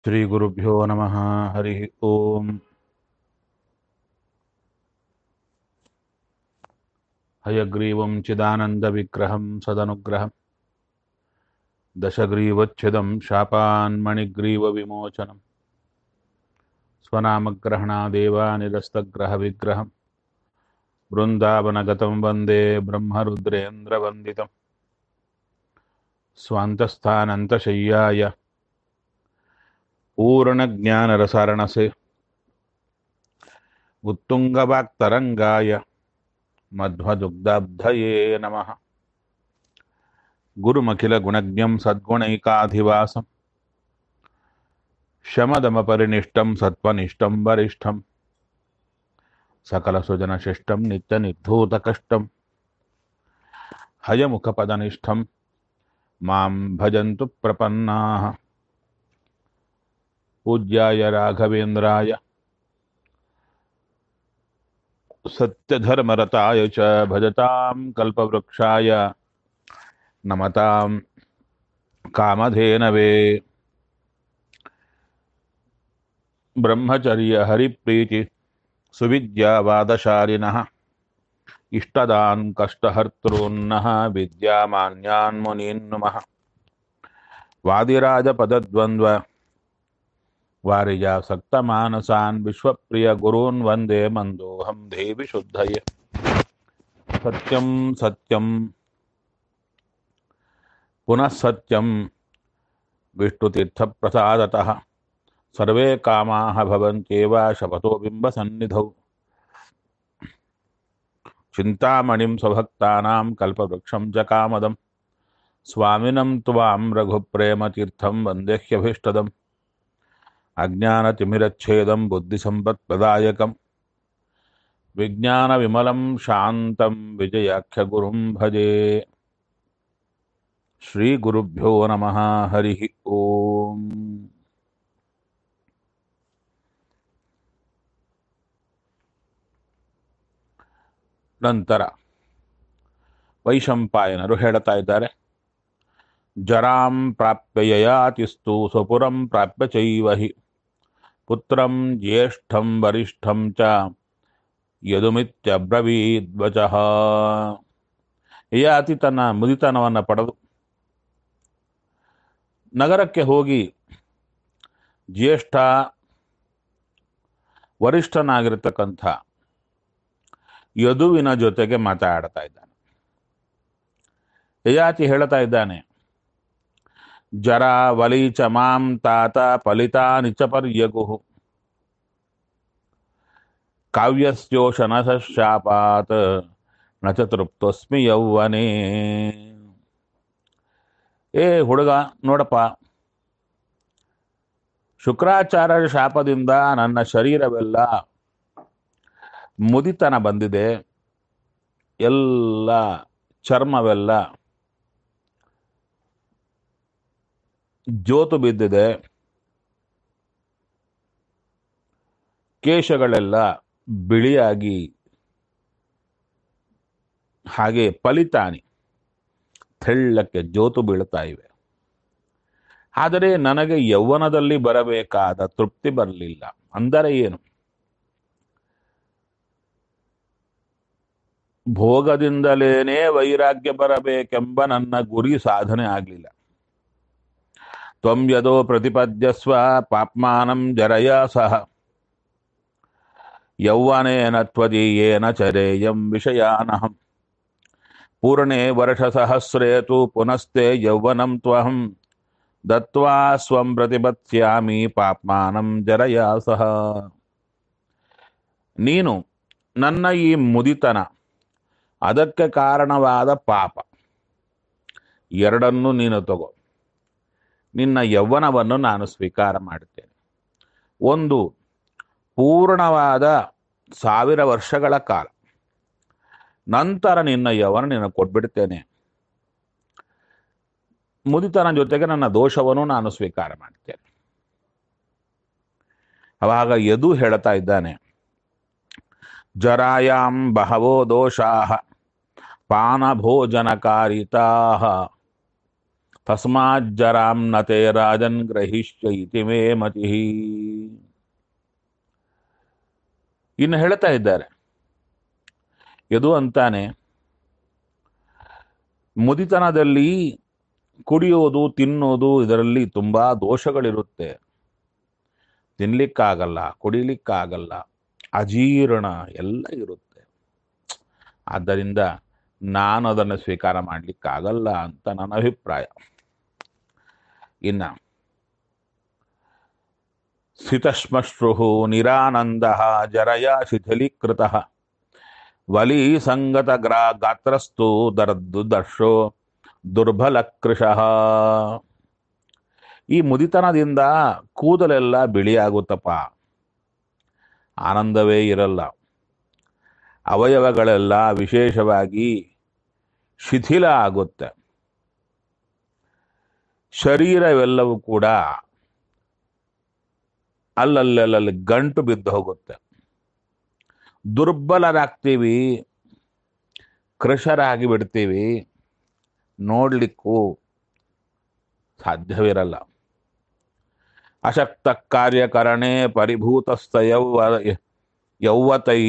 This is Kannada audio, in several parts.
श्रीगुरुभ्यो नमः हरिः ओम् हयग्रीवं चिदानन्दविग्रहं सदनुग्रहं दशग्रीवच्छिदं शापान्मणिग्रीवविमोचनं स्वनामग्रहणादेवानिरस्तग्रहविग्रहं वृन्दावनगतं वन्दे ब्रह्मरुद्रेन्द्रवन्दितं स्वान्तस्थानन्तशय्याय पूर्णज्ञानरसारणसे उत्तुङ्गवाक्तरङ्गाय मध्वदुग्धाब्धये नमः गुरुमखिलगुणज्ञं सद्गुणैकाधिवासं शमदमपरिनिष्टं सत्त्वनिष्ठं वरिष्ठं सकलसुजनशिष्टं नित्यनिर्धूतकष्टं हयमुखपदनिष्ठं मां भजन्तु प्रपन्नाः पूज्याय राघवेन्द्राय सत्यधर्मरताय च भजतां कल्पवृक्षाय नमतां कामधेनवे ब्रह्मचर्यहरिप्रीति सुविद्यावादशालिनः इष्टदान् कष्टहर्तॄन्नः विद्यामान्यान् मुनीन् नुमः वादिराजपदद्वन्द्व वारिजासक्तमानसान् विश्वप्रियगुरून् वन्दे मन्दोऽहं देवि शुद्धये सत्यं सत्यं पुनः सत्यं विष्णुतीर्थप्रसादतः सर्वे कामाः भवन्त्येव शपथो बिम्बसन्निधौ चिन्तामणिं स्वभक्तानां कल्पवृक्षं च कामदं स्वामिनं त्वां रघुप्रेमतीर्थं वन्देह्यभीष्टदम् अज्ञानतिमिरच्छेदं बुद्धिसम्पत्प्रदायकं विज्ञानविमलं शान्तं विजयाख्यगुरुं भजे श्रीगुरुभ्यो नमः हरिः ओम् ನಂತರ ವೈಶಂಪಾಯನರು ಹೇಳ್ತಾ ಇದ್ದಾರೆ ಜರಾಂ ಪ್ರಾಪ್ಯ ಯಯಾತಿಸ್ತು ಸ್ವಪುರಂ ಪ್ರಾಪ್ಯ ಚೈವ ಹಿ ಪುತ್ರಂ ಜ್ಯೇಷ್ಠಂ ವರಿಷ್ಠಂ ಚ ಯದುಮಿತ್ಯಬ್ರವೀದ್ವಚಃ ಯಯಾತಿ ತನ್ನ ಮುದಿತನವನ್ನು ಪಡೆದು ನಗರಕ್ಕೆ ಹೋಗಿ ಜ್ಯೇಷ್ಠ ವರಿಷ್ಠನಾಗಿರ್ತಕ್ಕಂಥ ಯದುವಿನ ಜೊತೆಗೆ ಮಾತಾಡ್ತಾ ಇದ್ದಾನೆ ಯಯಾತಿ ಹೇಳ್ತಾ ಇದ್ದಾನೆ ಜರ ವಲಿ ಚ ಮಾಂ ತಾತ ಫಲಿತಾ ನಿಚ ಪರ್ಯಗು ಕಾವ್ಯಸ್ಯೋಷನ ಶಾಪಾತ್ ನ ಚ ತೃಪ್ತೋಸ್ಮಿ ಯೌವನೇ ಏ ಹುಡುಗ ನೋಡಪ್ಪ ಶುಕ್ರಾಚಾರ್ಯರ ಶಾಪದಿಂದ ನನ್ನ ಶರೀರವೆಲ್ಲ ಮುದಿತನ ಬಂದಿದೆ ಎಲ್ಲ ಚರ್ಮವೆಲ್ಲ ಜೋತು ಬಿದ್ದಿದೆ ಕೇಶಗಳೆಲ್ಲ ಬಿಳಿಯಾಗಿ ಹಾಗೆ ಫಲಿತಾನಿ ತೆಳ್ಳಕ್ಕೆ ಜೋತು ಬೀಳ್ತಾ ಇವೆ ಆದರೆ ನನಗೆ ಯೌವನದಲ್ಲಿ ಬರಬೇಕಾದ ತೃಪ್ತಿ ಬರಲಿಲ್ಲ ಅಂದರೆ ಏನು ಭೋಗದಿಂದಲೇನೇ ವೈರಾಗ್ಯ ಬರಬೇಕೆಂಬ ನನ್ನ ಗುರಿ ಸಾಧನೆ ಆಗಲಿಲ್ಲ ತ್ವಂ ಯದೋ ಪ್ರತಿಪದ್ಯಸ್ವ ಪಾಪ್ಮಾನಂ ಜರಯ ಸಹ ಯೌವನೇನ ತ್ವದೀಯೇನ ಚರೇಯಂ ವಿಷಯಾನಹಂ ಪೂರ್ಣೇ ವರ್ಷಸಹಸ್ರೇ ತು ಪುನಸ್ತೆ ಯೌವನಂ ತ್ವಹಂ ದತ್ವಾ ಸ್ವಂ ಪ್ರತಿಪತ್ಸ್ಯಾಮಿ ಪಾಪ್ಮಾನಂ ಜರಯ ಸಹ ನೀನು ನನ್ನ ಈ ಮುದಿತನ ಅದಕ್ಕೆ ಕಾರಣವಾದ ಪಾಪ ಎರಡನ್ನೂ ನೀನು ತಗೋ ನಿನ್ನ ಯೌವನವನ್ನು ನಾನು ಸ್ವೀಕಾರ ಮಾಡುತ್ತೇನೆ ಒಂದು ಪೂರ್ಣವಾದ ಸಾವಿರ ವರ್ಷಗಳ ಕಾಲ ನಂತರ ನಿನ್ನ ಯೌವನ ನಿನ್ನ ಕೊಟ್ಬಿಡ್ತೇನೆ ಮುದಿತನ ಜೊತೆಗೆ ನನ್ನ ದೋಷವನ್ನು ನಾನು ಸ್ವೀಕಾರ ಮಾಡ್ತೇನೆ ಅವಾಗ ಯದು ಹೇಳ್ತಾ ಇದ್ದಾನೆ ಜರಾಯಾಂ ಬಹವೋ ದೋಷಾ ಪಾನಭೋಜನಕಾರಿತಾ ತಸ್ಮಾಜ್ಜರಾಂ ನತೆ ರಾಜನ್ ಗ್ರಹಿಷ್ಯ ಇತಿ ಮೇ ಮತಿ ಇನ್ನು ಹೇಳ್ತಾ ಇದ್ದಾರೆ ಯದು ಅಂತಾನೆ ಮುದಿತನದಲ್ಲಿ ಕುಡಿಯೋದು ತಿನ್ನೋದು ಇದರಲ್ಲಿ ತುಂಬಾ ದೋಷಗಳಿರುತ್ತೆ ತಿನ್ಲಿಕ್ಕಾಗಲ್ಲ ಕುಡಿಲಿಕ್ಕಾಗಲ್ಲ ಅಜೀರ್ಣ ಎಲ್ಲ ಇರುತ್ತೆ ಆದ್ದರಿಂದ ನಾನು ಅದನ್ನು ಸ್ವೀಕಾರ ಮಾಡಲಿಕ್ಕಾಗಲ್ಲ ಅಂತ ನನ್ನ ಅಭಿಪ್ರಾಯ ಇನ್ನ ಸ್ಥಿತಶ್ಮಶ್ರು ನಿರಾನಂದ ಜರಯ ಶಿಥಿಲೀಕೃತ ವಲಿ ಸಂಗತ ಗ್ರಾ ಗಾತ್ರಸ್ತು ದರ್ದು ದರ್ಶೋ ದುರ್ಬಲ ಕೃಶಃ ಈ ಮುದಿತನದಿಂದ ಕೂದಲೆಲ್ಲ ಬಿಳಿಯಾಗುತ್ತಪ್ಪ ಆನಂದವೇ ಇರಲ್ಲ ಅವಯವಗಳೆಲ್ಲ ವಿಶೇಷವಾಗಿ ಶಿಥಿಲ ಆಗುತ್ತೆ ಶರೀರವೆಲ್ಲವೂ ಕೂಡ ಅಲ್ಲಲ್ಲಲ್ಲಿ ಗಂಟು ಬಿದ್ದು ಹೋಗುತ್ತೆ ದುರ್ಬಲರಾಗ್ತೀವಿ ಕೃಷರಾಗಿ ಬಿಡ್ತೀವಿ ನೋಡ್ಲಿಕ್ಕೂ ಸಾಧ್ಯವಿರಲ್ಲ ಅಶಕ್ತ ಕಾರ್ಯಕರಣೆ ಪರಿಭೂತಸ್ಥ ಯೌವ ಯೌವತೈ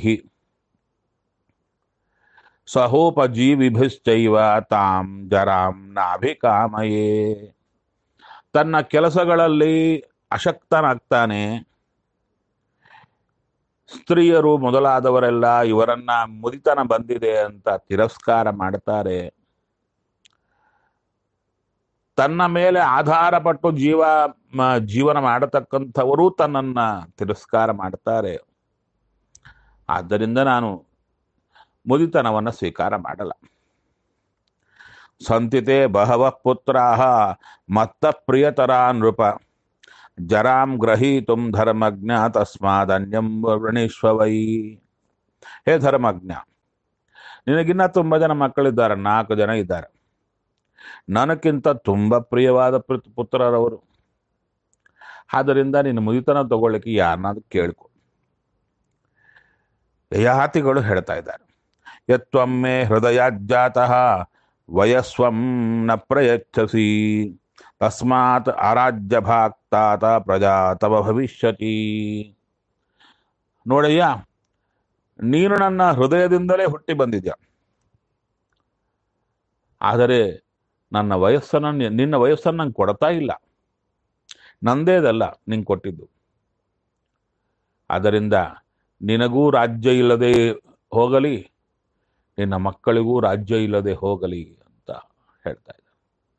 ಸಹೋಪಜೀವಿಭಿಶ್ಚೈವ ತಾಂ ಜರಾಂ ನಾಭಿಕಾಮಯೇ ತನ್ನ ಕೆಲಸಗಳಲ್ಲಿ ಅಶಕ್ತನಾಗ್ತಾನೆ ಸ್ತ್ರೀಯರು ಮೊದಲಾದವರೆಲ್ಲ ಇವರನ್ನ ಮುದಿತನ ಬಂದಿದೆ ಅಂತ ತಿರಸ್ಕಾರ ಮಾಡ್ತಾರೆ ತನ್ನ ಮೇಲೆ ಆಧಾರ ಪಟ್ಟು ಜೀವ ಮ- ಜೀವನ ಮಾಡತಕ್ಕಂಥವರು ತನ್ನನ್ನ ತಿರಸ್ಕಾರ ಮಾಡ್ತಾರೆ ಆದ್ದರಿಂದ ನಾನು ಮುದಿತನವನ್ನು ಸ್ವೀಕಾರ ಮಾಡಲ್ಲ ಸಂತಿತೆ ಬಹವ ಪುತ್ರಾಹ ಮತ್ತ ಪ್ರಿಯತರ ನೃಪ ಜರಾಂ ಗ್ರಹೀತುಂ ಧರ್ಮಜ್ಞ ತಸ್ಮಾದನ್ಯಂ ವೃಣೀಶ್ವ ವೈ ಹೇ ಧರ್ಮಜ್ಞ ನಿನಗಿನ್ನ ತುಂಬ ಜನ ಮಕ್ಕಳಿದ್ದಾರೆ ನಾಲ್ಕು ಜನ ಇದ್ದಾರೆ ನನಕ್ಕಿಂತ ತುಂಬ ಪ್ರಿಯವಾದ ಪುತ್- ಪುತ್ರರವರು ಆದ್ದರಿಂದ ನಿನ್ನ ಮುದಿತನ ತಗೊಳ್ಳಿಕ್ಕೆ ಯಾರನ್ನಾದ್ರೂ ಕೇಳ್ಕೊ ಯಯಾತಿಗಳು ಹೇಳ್ತಾ ಇದ್ದಾರೆ ಯತ್ವಮ್ಮೆ ಹೃದಯಾಜ್ಜಾತಃ ವಯಸ್ವಂ ನ ಪ್ರಯಚ್ಛಸಿ ತಸ್ಮಾತ್ ಅರಾಜ್ಯ ಭಾಕ್ತಾತ ಪ್ರಜಾ ತವ ಭವಿಷ್ಯತಿ ನೋಡಯ್ಯ ನೀನು ನನ್ನ ಹೃದಯದಿಂದಲೇ ಹುಟ್ಟಿ ಬಂದಿದ್ಯ ಆದರೆ ನನ್ನ ವಯಸ್ಸನ್ನು ನಿ- ನಿನ್ನ ವಯಸ್ಸನ್ನು ನಂಗೆ ಕೊಡ್ತಾ ಇಲ್ಲ ನಂದೇದಲ್ಲ ನಿಂಗೆ ಕೊಟ್ಟಿದ್ದು ಆದ್ದರಿಂದ ನಿನಗೂ ರಾಜ್ಯ ಇಲ್ಲದೆ ಹೋಗಲಿ ನಿನ್ನ ಮಕ್ಕಳಿಗೂ ರಾಜ್ಯ ಇಲ್ಲದೆ ಹೋಗಲಿ ಅಂತ ಹೇಳ್ತಾ ಇದ್ದಾರೆ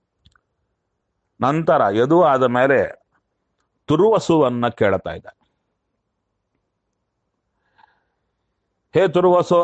ನಂತರ ಯದು ಆದ ಮೇಲೆ ತುರುವಸುವನ್ನ ಕೇಳ್ತಾ ಇದ್ದ ಹೇ ತುರುವಸು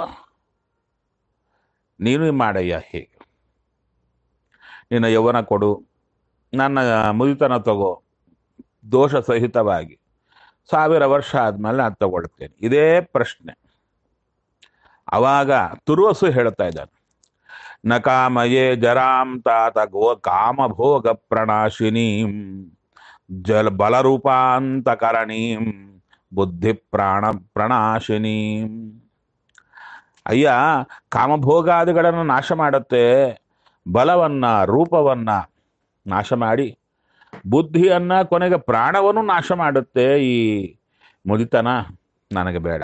ನೀನು ಮಾಡಯ್ಯ ಹೇಗೆ ನಿನ್ನ ಯೌವನ ಕೊಡು ನನ್ನ ಮುದಿತನ ತಗೋ ದೋಷ ಸಹಿತವಾಗಿ ಸಾವಿರ ವರ್ಷ ಆದ್ಮೇಲೆ ನಾನು ತಗೊಳ್ತೇನೆ ಇದೇ ಪ್ರಶ್ನೆ ಅವಾಗ ತುರುವಸು ಹೇಳ್ತಾ ಇದ್ದಾನೆ ನ ಕಾಮಯೇ ಜರಾಂ ತಾತ ಗೋ ಕಾಮಭೋಗ ಪ್ರಣಾಶಿನೀಂ ಜಲ ಬಲರೂಪಾಂತಕರಣೀಂ ಬುದ್ಧಿ ಪ್ರಾಣ ಪ್ರಣಾಶಿನೀಂ ಅಯ್ಯ ಕಾಮಭೋಗಾದಿಗಳನ್ನು ನಾಶ ಮಾಡುತ್ತೆ ಬಲವನ್ನ ರೂಪವನ್ನ ನಾಶ ಮಾಡಿ ಬುದ್ಧಿಯನ್ನ ಕೊನೆಗೆ ಪ್ರಾಣವನ್ನು ನಾಶ ಮಾಡುತ್ತೆ ಈ ಮುದಿತನ ನನಗೆ ಬೇಡ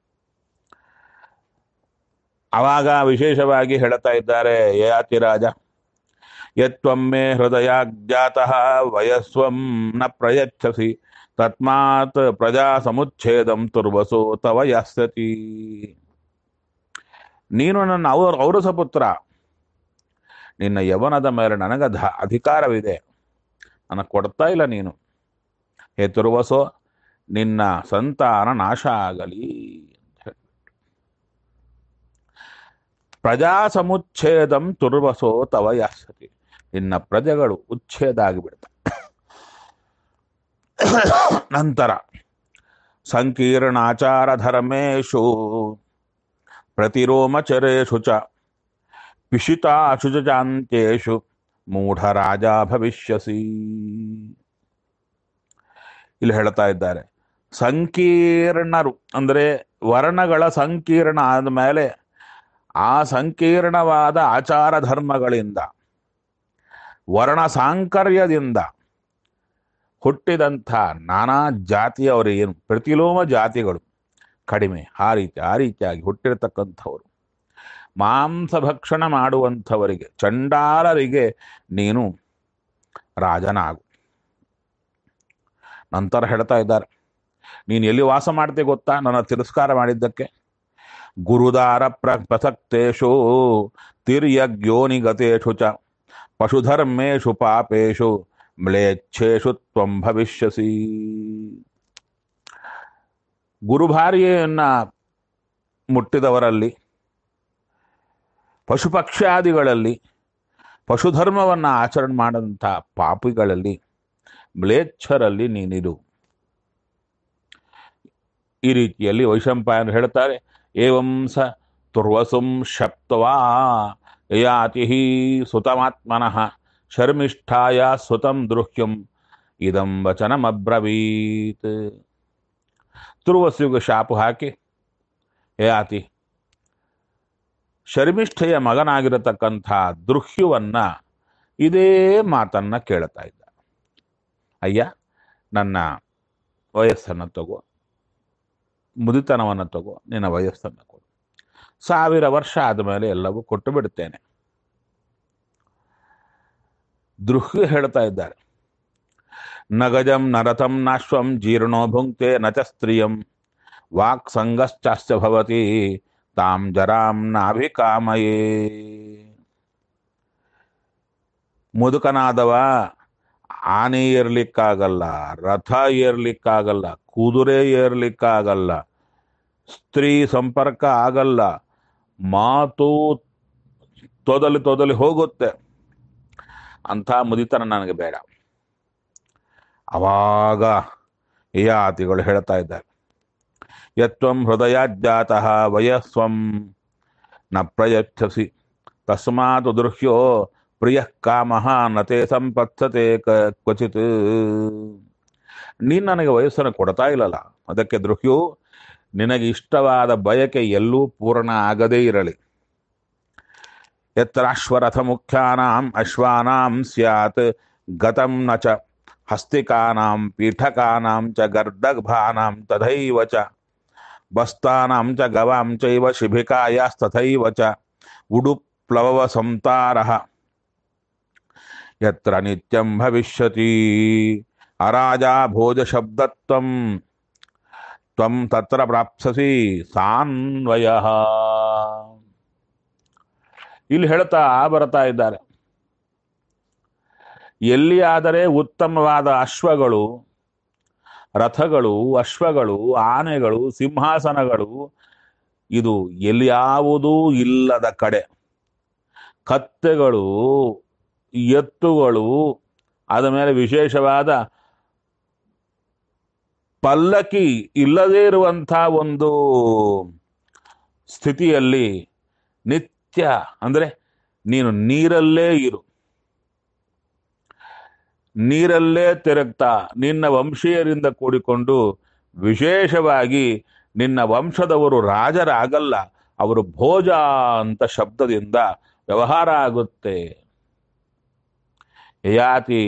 ಅವಾಗ ವಿಶೇಷವಾಗಿ ಹೇಳ್ತಾ ಇದ್ದಾರೆ ಯಯಾತಿ ರಾಜ ಯತ್ವಮ್ಮೆ ಹೃದಯಾಜ್ಞಾತಃ ವಯಸ್ವಂ ನ ಪ್ರಯಚ್ಛಸಿ ತಸ್ಮಾತ್ ಪ್ರಜಾ ಸಮುಚ್ಛೇದಂ ತುರ್ವಸೋ ತವ ಯಾಸ್ಯತಿ ನೀನು ನನ್ನ ಔರ ಔರಸ ಪುತ್ರ ನಿನ್ನ ಯವನದ ಮೇಲೆ ನನಗ ಧ- ಅಧಿಕಾರವಿದೆ ನನಗೆ ಕೊಡ್ತಾ ಇಲ್ಲ ನೀನು ಹೇ ತುರ್ವಸೋ ನಿನ್ನ ಸಂತಾನ ನಾಶ ಆಗಲಿ ಅಂತ ಹೇಳಿ ಪ್ರಜಾ ಸಮುಚ್ಛೇದಂ ತುರ್ವಸೋ ತವ ಯಾಸತಿ ನಿನ್ನ ಪ್ರಜೆಗಳು ಉಚ್ಛೇದ ಆಗಿಬಿಡ್ತ ನಂತರ ಸಂಕೀರ್ಣಾಚಾರ ಧರ್ಮೇಶು ಪ್ರತಿರೋಮಚರೇಶು ಚ ಪಿಶಿತಾಶುಚಾಂತೇಶು ಮೂಢರಾಜ ಭವಿಷ್ಯಸಿ ಇಲ್ಲಿ ಹೇಳ್ತಾ ಇದ್ದಾರೆ ಸಂಕೀರ್ಣರು ಅಂದರೆ ವರ್ಣಗಳ ಸಂಕೀರ್ಣ ಆದಮೇಲೆ ಆ ಸಂಕೀರ್ಣವಾದ ಆಚಾರ ಧರ್ಮಗಳಿಂದ ವರ್ಣ ಸಾಂಕರ್ಯದಿಂದ ಹುಟ್ಟಿದಂಥ ನಾನಾ ಜಾತಿಯವರು ಏನು ಪ್ರತಿಲೋಮ ಜಾತಿಗಳು ಕಡಿಮೆ ಆ ರೀತಿ ಆ ರೀತಿಯಾಗಿ ಹುಟ್ಟಿರತಕ್ಕಂಥವರು ಮಾಂಸ ಭಕ್ಷಣ ಮಾಡುವಂಥವರಿಗೆ ಚಂಡಾಲರಿಗೆ ನೀನು ರಾಜನಾಗು ನಂತರ ಹೇಳ್ತಾ ಇದ್ದಾರೆ ನೀನು ಎಲ್ಲಿ ವಾಸ ಮಾಡ್ತೆ ಗೊತ್ತಾ ನನ್ನ ತಿರಸ್ಕಾರ ಮಾಡಿದ್ದಕ್ಕೆ ಗುರುದಾರ ಪ್ರ ಪ್ರಸಕ್ತೇಶು ತಿರ್ಯಗ್ಯೋನಿಗತೇಷು ಚ ಪಶುಧರ್ಮೇಶು ಪಾಪೇಶು ಮ್ಲೇಚ್ಛೇಷು ತ್ವಂ ಭವಿಷ್ಯಸಿ ಗುರುಭಾರ್ಯೆಯನ್ನ ಮುಟ್ಟಿದವರಲ್ಲಿ ಪಶುಪಕ್ಷಾದಿಗಳಲ್ಲಿ ಪಶುಧರ್ಮವನ್ನು ಆಚರಣೆ ಮಾಡಂಥ ಪಾಪಿಗಳಲ್ಲಿ ಮ್ಲೇಚ್ಛರಲ್ಲಿ ನೀನಿರು ಈ ರೀತಿಯಲ್ಲಿ ವೈಶಂಪಾಯನ ಹೇಳ್ತಾರೆ ಏವಂ ಸ ತುರ್ವಸುಂ ಶಪ್ತವಾ ಯಯಾತಿ ಸುತಮಾತ್ಮನಃ ಶರ್ಮಿಷ್ಠಾಯ ಸುತಂ ದೃಹ್ಯಂ ಇದಂ ವಚನಮಬ್ರವೀತ್ ತುರ್ವಸುಗೆ ಶಾಪು ಹಾಕಿ ಯಯಾತಿ ಶರ್ಮಿಷ್ಠೆಯ ಮಗನಾಗಿರತಕ್ಕಂಥ ದೃಹ್ಯುವನ್ನ ಇದೇ ಮಾತನ್ನ ಕೇಳ್ತಾ ಇದ್ದ ಅಯ್ಯ ನನ್ನ ವಯಸ್ಸನ್ನು ತಗೋ ಮುದಿತನವನ್ನು ತಗೋ ನಿನ್ನ ವಯಸ್ಸನ್ನು ಕೊಡು ಸಾವಿರ ವರ್ಷ ಆದಮೇಲೆ ಎಲ್ಲವೂ ಕೊಟ್ಟು ಬಿಡುತ್ತೇನೆ ದೃಹ್ಯ ಹೇಳ್ತಾ ಇದ್ದಾರೆ ನಗಜಂ ನರಥಂ ನಾಶ್ವಂ ಜೀರ್ಣೋ ಭುಂಕ್ತೆ ನಚ ಸ್ತ್ರಿಯಂ ವಾಕ್ ಸಂಗಶ್ಚಾಸ್ಯ ಭವತಿ ತಾಂ ಜರಾಂ ನಾಭಿಕಾಮಯೇ ಮುದುಕನಾದವ ಆನೆ ಏರ್ಲಿಕ್ಕಾಗಲ್ಲ ರಥ ಏರ್ಲಿಕ್ಕಾಗಲ್ಲ ಕುದುರೆ ಏರ್ಲಿಕ್ಕಾಗಲ್ಲ ಸ್ತ್ರೀ ಸಂಪರ್ಕ ಆಗಲ್ಲ ಮಾತು ತೊದಲಿ ತೊದಲಿ ಹೋಗುತ್ತೆ ಅಂಥ ಮುದಿತನ ನನಗೆ ಬೇಡ ಅವಾಗ ಯಾತಿಗಳು ಹೇಳ್ತಾ ಇದ್ದಾರೆ ಯತ್ವಂ ಹೃದಯಾಜ್ಜಾತಃ ವಯಸ್ವಂ ನ ಪ್ರಯಚ್ಛಸಿ ತಸ್ಮಾತ್ ದೃಹ್ಯೋ ಪ್ರಿಯ ಕಾಮಃ ನತೆ ಸಂಪತ್ಸತೆ ಕ- ಕ್ವಚಿತ್ ನೀನು ನನಗೆ ವಯಸ್ಸನ್ನು ಕೊಡ್ತಾ ಇಲ್ಲಲ್ಲ ಅದಕ್ಕೆ ದೃಹ್ಯು ನಿನಗೆ ಇಷ್ಟವಾದ ಬಯಕೆ ಎಲ್ಲೂ ಪೂರ್ಣ ಆಗದೇ ಇರಲಿ ಯತ್ರಾಶ್ವರಥ ಮುಖ್ಯಾನಾಂ ಅಶ್ವಾನಾಂ ಸ್ಯಾತ್ ಗತಂ ನ ಚ ಹಸ್ತಿಕಾನಾಂ ಪೀಠಕಾನಾಂ ಚ ಗರ್ದಗ್ಭಾನಾಂ ತಥೈವ ಚ ಬಸ್ತಾನಾಂ ಚ ಗವಾಂ ಚೈವ ಶಿಬಿಕಾಯಾಸ್ತಥೈವ ಚ ಉಡುಪ್ಲವವ ಸಂತಾರಃ ಯತ್ರ ನಿತ್ಯಂ ಭವಿಷ್ಯತಿ ಅರಾಜಾ ಭೋಜ ಶಬ್ದತ್ವಂ ತ್ವಂ ತತ್ರ ಪ್ರಾಪ್ಸಸಿ ಸಾನ್ವಯ ಇಲ್ಲಿ ಹೇಳ್ತಾ ಬರ್ತಾ ಇದ್ದಾರೆ ಎಲ್ಲಿಯಾದರೆ ಉತ್ತಮವಾದ ಅಶ್ವಗಳು ರಥಗಳು ಅಶ್ವಗಳು ಆನೆಗಳು ಸಿಂಹಾಸನಗಳು ಇದು ಎಲ್ಲಿಯಾವುದೂ ಇಲ್ಲದ ಕಡೆ ಕತ್ತೆಗಳು ಎತ್ತುಗಳು ಆದ ಮೇಲೆ ವಿಶೇಷವಾದ ಪಲ್ಲಕ್ಕಿ ಇಲ್ಲದೇ ಇರುವಂಥ ಒಂದು ಸ್ಥಿತಿಯಲ್ಲಿ ನಿತ್ಯ ಅಂದರೆ ನೀನು ನೀರಲ್ಲೇ ಇರು ನೀರಲ್ಲೇ ತಿರುಗ್ತಾ ನಿನ್ನ ವಂಶೀಯರಿಂದ ಕೂಡಿಕೊಂಡು ವಿಶೇಷವಾಗಿ ನಿನ್ನ ವಂಶದವರು ರಾಜರಾಗಲ್ಲ ಅವರು ಭೋಜ ಅಂತ ಶಬ್ದದಿಂದ ವ್ಯವಹಾರ ಆಗುತ್ತೆ ಯಾತಿ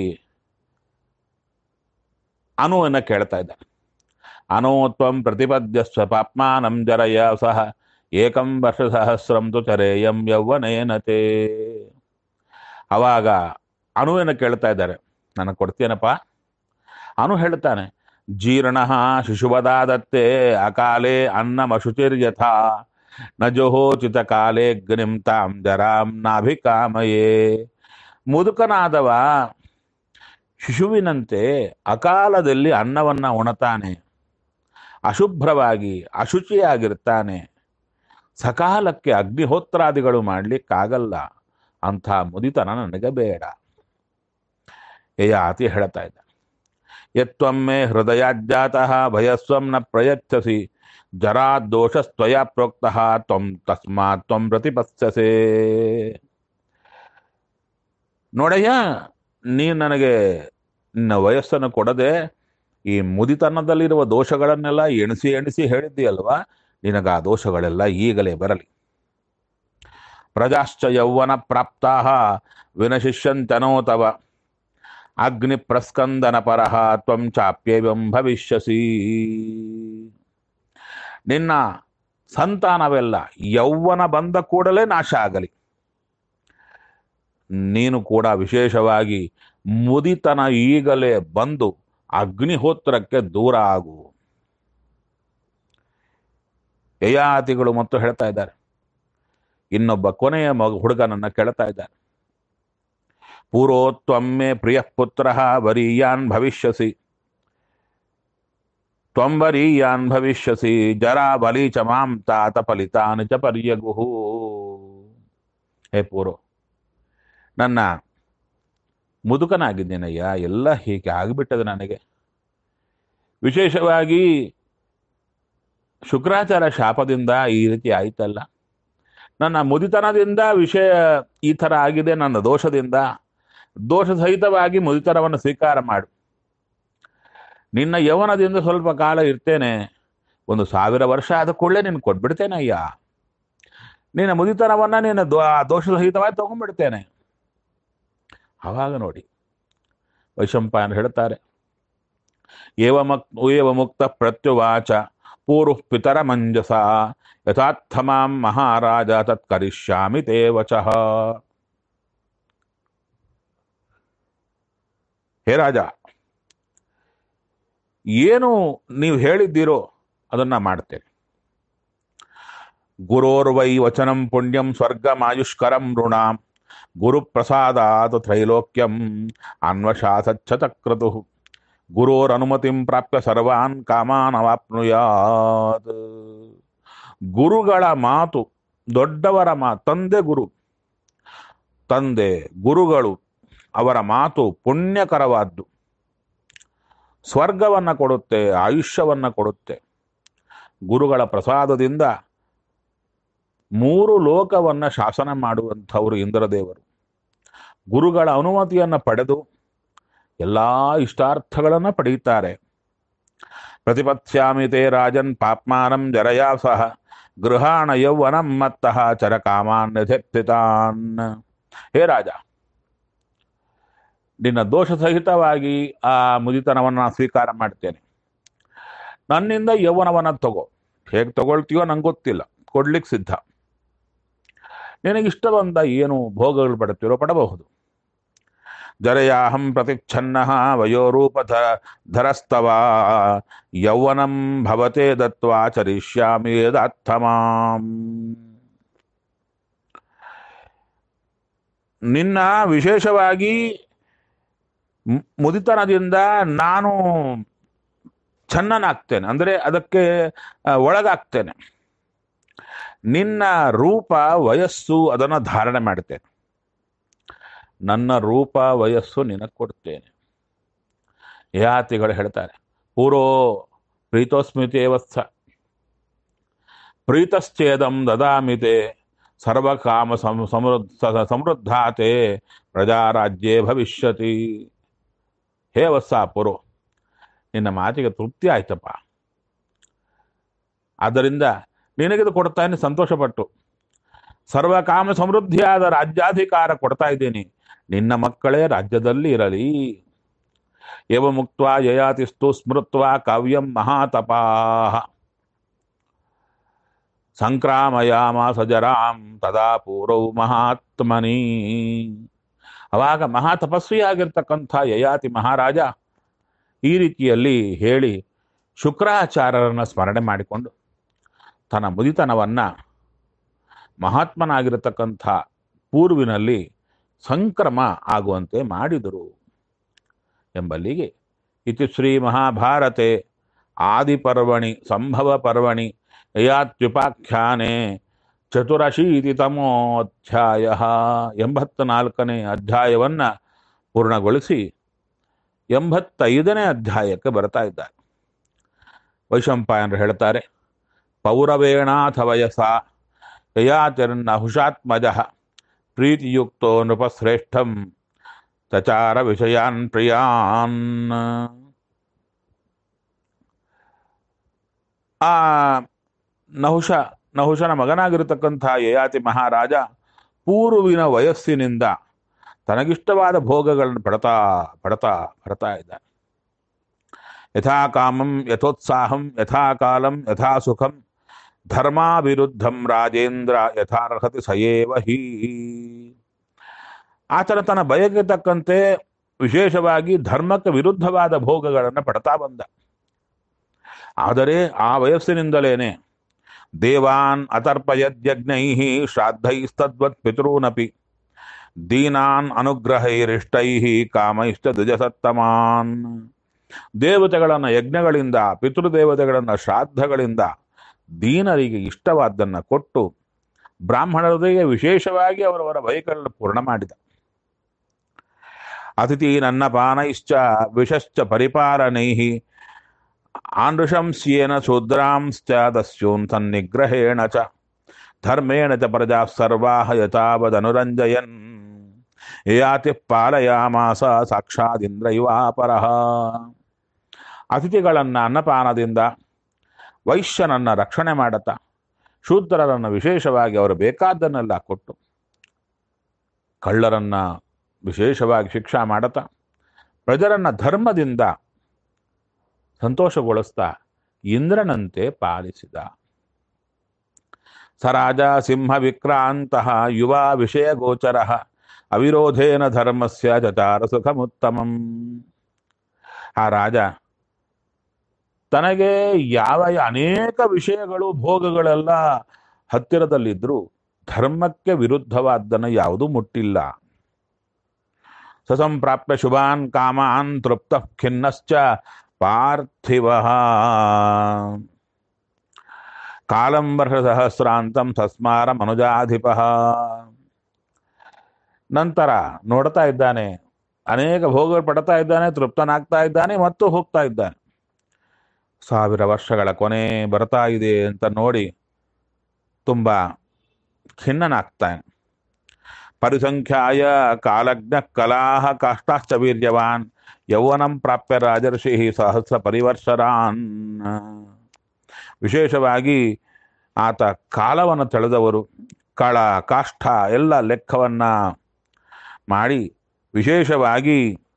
ಅನುವನ್ನ ಕೇಳ್ತಾ ಇದ್ದ ಅನೋತ್ವಂ ಪ್ರತಿಪದ್ಯಸ್ವ ಪಾಪ್ಮಾನಂ ಜರಯ ಸಹ ಏಕಂ ವರ್ಷ ಸಹಸ್ರಂ ತು ಚರೇಯಂ ಯೌವನೇನತೆ ಅವಾಗ ಅನುವೇನ ಕೇಳ್ತಾ ಇದ್ದಾರೆ ನನಗೆ ಕೊಡ್ತೀನಪ್ಪ ಅನು ಹೇಳ್ತಾನೆ ಜೀರ್ಣ ಶಿಶುವದಾದತ್ತೆ ಅಕಾಲೇ ಅನ್ನಮಶುಚಿರ್ಯಥಾ ನ ಜೋಹೋಚಿತ ಕಾಲೇ ಗ್ನಿಂ ತಾಂ ಜರಾಂ ನಾಭಿಕಾಮಯೇ ಮುದುಕನಾದವ ಶಿಶುವಿನಂತೆ ಅಕಾಲದಲ್ಲಿ ಅನ್ನವನ್ನ ಉಣತಾನೆ ಅಶುಭ್ರವಾಗಿ ಅಶುಚಿಯಾಗಿರ್ತಾನೆ ಸಕಾಲಕ್ಕೆ ಅಗ್ನಿಹೋತ್ರಾದಿಗಳು ಮಾಡ್ಲಿಕ್ಕಾಗಲ್ಲ ಅಂಥ ಮುದಿತನ ನನಗೆ ಬೇಡ ಯಯಾತಿ ಹೇಳ್ತಾ ಇದ್ದ ಯತ್ವಮ್ಮೆ ಹೃದಯಾಜ್ಜಾತಃ ಭಯಸ್ವಂ ನ ಪ್ರಯಚ್ಛಸಿ ಜರಾದೋಷಸ್ತ್ವಯ ಪ್ರೋಕ್ತಃ ತ್ವಂ ತಸ್ಮಾತ್ ತ್ವಂ ಪ್ರತಿಪತ್ಸಸೆ ನೋಡಯ್ಯ ನೀ ನನಗೆ ನಿನ್ನ ವಯಸ್ಸನ್ನು ಕೊಡದೆ ಈ ಮುದಿತನದಲ್ಲಿರುವ ದೋಷಗಳನ್ನೆಲ್ಲ ಎಣಿಸಿ ಎಣಿಸಿ ಹೇಳಿದ್ದೀಯಲ್ವಾ ನಿನಗ ಆ ದೋಷಗಳೆಲ್ಲ ಈಗಲೇ ಬರಲಿ ಪ್ರಜಾಶ್ಚ ಯೌವನ ಪ್ರಾಪ್ತಾ ವಿನಶಿಷ್ಯಂತನೋ ತವ ಅಗ್ನಿ ಪ್ರಸ್ಕಂದನ ಪರಹ ತ್ವಂ ಚಾಪ್ಯೇವಂ ಭವಿಷ್ಯಸಿ ನಿನ್ನ ಸಂತಾನವೆಲ್ಲ ಯೌವನ ಬಂದ ಕೂಡಲೇ ನಾಶ ಆಗಲಿ ನೀನು ಕೂಡ ವಿಶೇಷವಾಗಿ ಮುದಿತನ ಈಗಲೇ ಬಂದು ಅಗ್ನಿಹೋತ್ರಕ್ಕೆ ದೂರ ಆಗು ಯಯಾತಿಗಳು ಮತ್ತು ಹೇಳ್ತಾ ಇದ್ದಾರೆ ಇನ್ನೊಬ್ಬ ಕೊನೆಯ ಮಗ ಹುಡುಗನನ್ನ ಕೇಳ್ತಾ ಇದ್ದಾರೆ ಪೂರ್ವೋತ್ವಮ್ಮೆ ಪ್ರಿಯ ಪುತ್ರ ವರೀಯಾನ್ ಭವಿಷ್ಯಸಿ ತ್ವಂ ವರೀಯಾನ್ ಭವಿಷ್ಯಸಿ ಜರಾ ಬಲಿ ಚ ಮಾಂ ತಾತ ಫಲಿತಾನ್ ಚ ಪರ್ಯಗುಹು ಹೇ ಪೂರ್ವ ನನ್ನ ಮುದುಕನಾಗಿದ್ದೇನಯ್ಯ ಎಲ್ಲ ಹೀಗೆ ಆಗಿಬಿಟ್ಟದೆ ನನಗೆ ವಿಶೇಷವಾಗಿ ಶುಕ್ರಾಚಾರ ಶಾಪದಿಂದ ಈ ರೀತಿ ಆಯ್ತಲ್ಲ ನನ್ನ ಮುದಿತನದಿಂದ ವಿಷಯ ಈ ಥರ ಆಗಿದೆ ನನ್ನ ದೋಷದಿಂದ ದೋಷ ಸಹಿತವಾಗಿ ಮುದಿತನವನ್ನು ಸ್ವೀಕಾರ ಮಾಡು ನಿನ್ನ ಯೌವನದಿಂದ ಸ್ವಲ್ಪ ಕಾಲ ಇರ್ತೇನೆ ಒಂದು ಸಾವಿರ ವರ್ಷ ಆದ ಕೂಡಲೇ ನೀನು ಕೊಟ್ಬಿಡ್ತೇನೆ ಅಯ್ಯ ನಿನ್ನ ಮುದಿತನವನ್ನ ನಿನ್ನ ದೋ ದೋಷ ಸಹಿತವಾಗಿ ತಗೊಂಡ್ಬಿಡ್ತೇನೆ ಆವಾಗ ನೋಡಿ ವೈಶಂಪಾಯನ ಹೇಳ್ತಾರೆ ಏವ ಮಕ್ ಏವ ಮುಕ್ತ ಪ್ರತ್ಯುವಾಚ ಪೂರ್ವ ಪಿತರ ಮಂಜಸ ಯಥಾರ್ಥ ಮಾಂ ಮಹಾರಾಜ ತತ್ ಕರಿಷ್ಯಾಮಿ ತೇ ವಚಃ ಹೇ ರಾಜ ಏನು ನೀವು ಹೇಳಿದ್ದೀರೋ ಅದನ್ನ ಮಾಡ್ತೇನೆ ಗುರೋರ್ವೈ ವಚನಂ ಪುಣ್ಯಂ ಸ್ವರ್ಗಮಾಯುಷ್ಕರಂ ಋಣಾಂ ಗುರುಪ್ರಸಾದಾತ್ ತ್ರೈಲೋಕ್ಯಂ ಅನ್ವಶಾಸಚ್ಛತಕ್ರತು ಗುರೋರನುಮತಿಂ ಪ್ರಾಪ್ಯ ಸರ್ವಾನ್ ಕಾಮಾನ್ ಅವಾಪ್ನುಯಾತ್ ಗುರುಗಳ ಮಾತು ದೊಡ್ಡವರ ಮಾ ತಂದೆ ಗುರು ತಂದೆ ಗುರುಗಳು ಅವರ ಮಾತು ಪುಣ್ಯಕರವಾದ್ದು ಸ್ವರ್ಗವನ್ನ ಕೊಡುತ್ತೆ ಆಯುಷ್ಯವನ್ನ ಕೊಡುತ್ತೆ ಗುರುಗಳ ಪ್ರಸಾದದಿಂದ ಮೂರು ಲೋಕವನ್ನ ಶಾಸನ ಮಾಡುವಂಥವರು ಇಂದ್ರದೇವರು ಗುರುಗಳ ಅನುಮತಿಯನ್ನ ಪಡೆದು ಎಲ್ಲಾ ಇಷ್ಟಾರ್ಥಗಳನ್ನ ಪಡೆಯುತ್ತಾರೆ ಪ್ರತಿಪತ್ಸ್ಯಾಮಿ ತೇ ರಾಜನ್ ಪಾಪ್ಮಾನಂ ಜರಯಾ ಸಹ ಗೃಹಾಣ ಯೌವನಂ ಮತ್ತಃ ಚರಕಾಮಾನ್ ಯಥೆಪ್ಸಿತಾನ್ ಹೇ ರಾಜ ನಿನ್ನ ದೋಷ ಸಹಿತವಾಗಿ ಆ ಮುದಿತನವನ್ನ ಸ್ವೀಕಾರ ಮಾಡ್ತೇನೆ ನನ್ನಿಂದ ಯೌವನವನ್ನ ತಗೋ ಹೇಗೆ ತಗೊಳ್ತೀಯೋ ನಂಗೆ ಗೊತ್ತಿಲ್ಲ ಕೊಡ್ಲಿಕ್ಕೆ ಸಿದ್ಧ ನಿನಗಿಷ್ಟ ಬಂದ ಏನು ಭೋಗಗಳು ಪಡುತ್ತೀರೋ ಪಡಬಹುದು ಜರಯಾಹಂ ಪ್ರತಿಚ್ಛನ್ನ ವಯೋರೂಪ ಧರ ಧರಸ್ತವ ಯೌವನಂ ಭವತೆ ದತ್ವಾ ಚರಿಷ್ಯಾಮಿ ಯದಾರ್ಥಮಾಂ ನಿನ್ನ ವಿಶೇಷವಾಗಿ ಮು- ಮುದಿತನದಿಂದ ನಾನು ಚನ್ನನಾಗ್ತೇನೆ ಅಂದರೆ ಅದಕ್ಕೆ ಆ, ಒಳಗಾಗ್ತೇನೆ ನಿನ್ನ ರೂಪ ವಯಸ್ಸು ಅದನ್ನು ಧಾರಣೆ ಮಾಡ್ತೇನೆ ನನ್ನ ರೂಪ ವಯಸ್ಸು ನಿನಗೆ ಕೊಡ್ತೇನೆ ಯಾತಿಗಳು ಹೇಳ್ತಾರೆ ಪೂರೋ ಪ್ರೀತೋಸ್ಮಿತೇವತ್ಸ ಪ್ರೀತಶ್ಚೇದಂ ದದಾಮಿತೆ ಸರ್ವಕಾಮ ಸಂ- ಸಮೃದ್ಧ ಸಮೃದ್ಧಾತೆ ಪ್ರಜಾರಾಜ್ಯೇ ಭವಿಷ್ಯತಿ ಹೇ ವತ್ಸ ಪುರೋ ನಿನ್ನ ಮಾತಿಗೆ ತೃಪ್ತಿ ಆಯ್ತಪ್ಪ ಆದ್ದರಿಂದ ನಿನಗಿದು ಕೊಡ್ತಾನೆ ಸಂತೋಷಪಟ್ಟು ಸರ್ವಕಾಮ ಸಮೃದ್ಧಿಯಾದ ರಾಜ್ಯಾಧಿಕಾರ ಕೊಡ್ತಾ ಇದ್ದೀನಿ ನಿನ್ನ ಮಕ್ಕಳೇ ರಾಜ್ಯದಲ್ಲಿ ಇರಲಿ ಏವ ಮುಕ್ತ ಯಯಾತಿಸ್ತು ಸ್ಮೃತ್ವ ಕಾವ್ಯಂ ಮಹಾತಪಾಹ ಸಂಕ್ರಾಮಯಾಮಾಸ ಜರಾಂ ತದಾ ಪೂರ್ವವು ಮಹಾತ್ಮನಿ ಅವಾಗ ಮಹಾತಪಸ್ವಿಯಾಗಿರ್ತಕ್ಕಂಥ ಯಯಾತಿ ಮಹಾರಾಜ ಈ ರೀತಿಯಲ್ಲಿ ಹೇಳಿ ಶುಕ್ರಾಚಾರ್ಯರನ್ನ ಸ್ಮರಣೆ ಮಾಡಿಕೊಂಡು ತನ್ನ ಮುದಿತನವನ್ನ ಮಹಾತ್ಮನಾಗಿರತಕ್ಕಂಥ ಪೂರ್ವಿನಲ್ಲಿ ಸಂಕ್ರಮ ಆಗುವಂತೆ ಮಾಡಿದರು ಎಂಬಲ್ಲಿಗೆ ಇತಿ ಶ್ರೀ ಮಹಾಭಾರತೆ ಆದಿಪರ್ವಣಿ ಸಂಭವ ಪರ್ವಣಿ ಯಯಾತ್ಯುಪಾಖ್ಯಾನೆ ಚತುರಶೀತಿತಮೋಧ್ಯಾಯ ಎಂಬತ್ತ ನಾಲ್ಕನೇ ಅಧ್ಯಾಯವನ್ನ ಪೂರ್ಣಗೊಳಿಸಿ ಎಂಬತ್ತೈದನೇ ಅಧ್ಯಾಯಕ್ಕೆ ಬರ್ತಾ ಇದ್ದಾರೆ ವೈಶಂಪಾಯನರು ಹೇಳ್ತಾರೆ ಪೌರವೇಣಾಥ ವಯಸ ಯಯಾತಿರ್ನ ಹುಷಾತ್ಮಜ ಪ್ರೀತಿಯುಕ್ತೋ ನೃಪಶ್ರೇಷ್ಠಂ ಚಚಾರ ವಿಷಯಾನ್ ಪ್ರಿಯಾನ್ ಆ ನಹುಷ ನಹುಷನ ಮಗನಾಗಿರತಕ್ಕಂಥ ಯಯಾತಿ ಮಹಾರಾಜ ಪೂರ್ವಿನ ವಯಸ್ಸಿನಿಂದ ತನಗಿಷ್ಟವಾದ ಭೋಗಗಳನ್ನು ಪಡ್ತಾ ಪಡ್ತಾ ಪಡ್ತಾ ಇದ್ದಾನೆ ಯಥಾ ಕಾಮಂ ಯಥೋತ್ಸಾಹಂ ಯಥಾ ಕಾಲಂ ಯಥಾ ಸುಖಂ ಧರ್ಮಾವಿರುದ್ಧಂ ರಾಜೇಂದ್ರ ಯಥಾರ್ಹತಿ ಸಯೇವ ಹೀ ಆತನ ತನ್ನ ಬಯಕೆ ತಕ್ಕಂತೆ ವಿಶೇಷವಾಗಿ ಧರ್ಮಕ್ಕೆ ವಿರುದ್ಧವಾದ ಭೋಗಗಳನ್ನು ಪಡ್ತಾ ಬಂದ ಆದರೆ ಆ ವಯಸ್ಸಿನಿಂದಲೇನೆ ದೇವಾನ್ ಅತರ್ಪಯದ್ಯಜ್ಞೈ ಶ್ರಾದ್ದೈಸ್ತದ್ವತ್ ಪಿತॄನಪಿ ದೀನಾನ್ ಅನುಗ್ರಹೈರಿಷ್ಟೈ ಕಾಮೈಶ್ಚ ದ್ವಿಜಸತ್ತಮಾನ್ ದೇವತೆಗಳನ್ನು ಯಜ್ಞಗಳಿಂದ ಪಿತೃದೇವತೆಗಳನ್ನು ಶ್ರಾದ್ದಗಳಿಂದ ದೀನರಿಗೆ ಇಷ್ಟವಾದ್ದನ್ನು ಕೊಟ್ಟು ಬ್ರಾಹ್ಮಣರಿಗೆ ವಿಶೇಷವಾಗಿ ಅವರವರ ಬಯಕೆಗಳನ್ನು ಪೂರ್ಣ ಮಾಡಿದ ಅತಿಥಿ ನನ್ನ ಪಾನೈಶ್ಚ ವಿಷಶ್ಚ ಪರಿಪಾಲನೈ ಆನೃಶಂಸ್ಯೇನ ಶೂದ್ರಾಂಶ್ಚ ದಸ್ಯೂನ್ ತನ್ನಿಗ್ರಹೇಣ ಚ ಧರ್ಮೇಣ ಚ ಪ್ರಜಾ ಸರ್ವಾಹ ಯಥಾವದನುರಂಜಯನ್ ಯಾತಿ ಪಾಲಯಾಮಾಸ ಸಾಕ್ಷಾದಿಂದ್ರ ಇವಾಪರಃ ಅತಿಥಿಗಳನ್ನ ಅನ್ನಪಾನದಿಂದ ವೈಶ್ಯನನ್ನ ರಕ್ಷಣೆ ಮಾಡುತ್ತಾ ಶೂದ್ರರನ್ನು ವಿಶೇಷವಾಗಿ ಅವರು ಬೇಕಾದ್ದನ್ನೆಲ್ಲ ಕೊಟ್ಟು ಕಳ್ಳರನ್ನ ವಿಶೇಷವಾಗಿ ಶಿಕ್ಷಾ ಮಾಡುತ್ತಾ ಪ್ರಜರನ್ನ ಧರ್ಮದಿಂದ ಸಂತೋಷಗೊಳಿಸ್ತಾ ಇಂದ್ರನಂತೆ ಪಾಲಿಸಿದ ಸರಾಜ ಸಿಂಹ ವಿಕ್ರಾಂತ ಯುವ ವಿಷಯ ಗೋಚರ ಅವಿರೋಧೇನ ಧರ್ಮಸ್ಯ ಜತಾರ ಸುಖಮುತ್ತಮಂ ಆ ರಾಜ ತನಗೆ ಯಾವ ಅನೇಕ ವಿಷಯಗಳು ಭೋಗಗಳೆಲ್ಲ ಹತ್ತಿರದಲ್ಲಿದ್ರೂ ಧರ್ಮಕ್ಕೆ ವಿರುದ್ಧವಾದ್ದನ್ನು ಯಾವುದೂ ಮುಟ್ಟಿಲ್ಲ ಸಸಂಪ್ರಾಪ್ಯ ಶುಭಾನ್ ಕಾಮಾನ್ ತೃಪ್ತ ಖಿನ್ನಶ್ಚ ಪಾರ್ಥಿವ ಕಾಲಂ ವರ್ಷ ಸಹಸ್ರಾಂತಂ ಸಸ್ಮಾರ ಮನುಜಾಧಿಪ ನಂತರ ನೋಡ್ತಾ ಇದ್ದಾನೆ ಅನೇಕ ಭೋಗ ಪಡ್ತಾ ಇದ್ದಾನೆ ತೃಪ್ತನಾಗ್ತಾ ಇದ್ದಾನೆ ಮತ್ತು ಹೋಗ್ತಾ ಇದ್ದಾನೆ ಸಾವಿರ ವರ್ಷಗಳ ಕೊನೆ ಬರ್ತಾ ಇದೆ ಅಂತ ನೋಡಿ ತುಂಬ ಖಿನ್ನನಾಗ್ತಾನೆ ಪರಿಸಂಖ್ಯಾಯ ಕಾಲಜ್ಞ ಕಲಾಹ ಕಾಷ್ಟಾಶ್ಚ ವೀರ್ಯವಾನ್ ಯೌವನಂ ಪ್ರಾಪ್ಯ ರಾಜರ್ಷಿ ಸಹಸ್ರ ಪರಿವರ್ಷರಾನ್ ವಿಶೇಷವಾಗಿ ಆತ ಕಾಲವನ್ನು ತೆಳೆದವರು ಕಳ ಕಾಷ್ಠ ಎಲ್ಲ ಲೆಕ್ಕವನ್ನ ಮಾಡಿ ವಿಶೇಷವಾಗಿ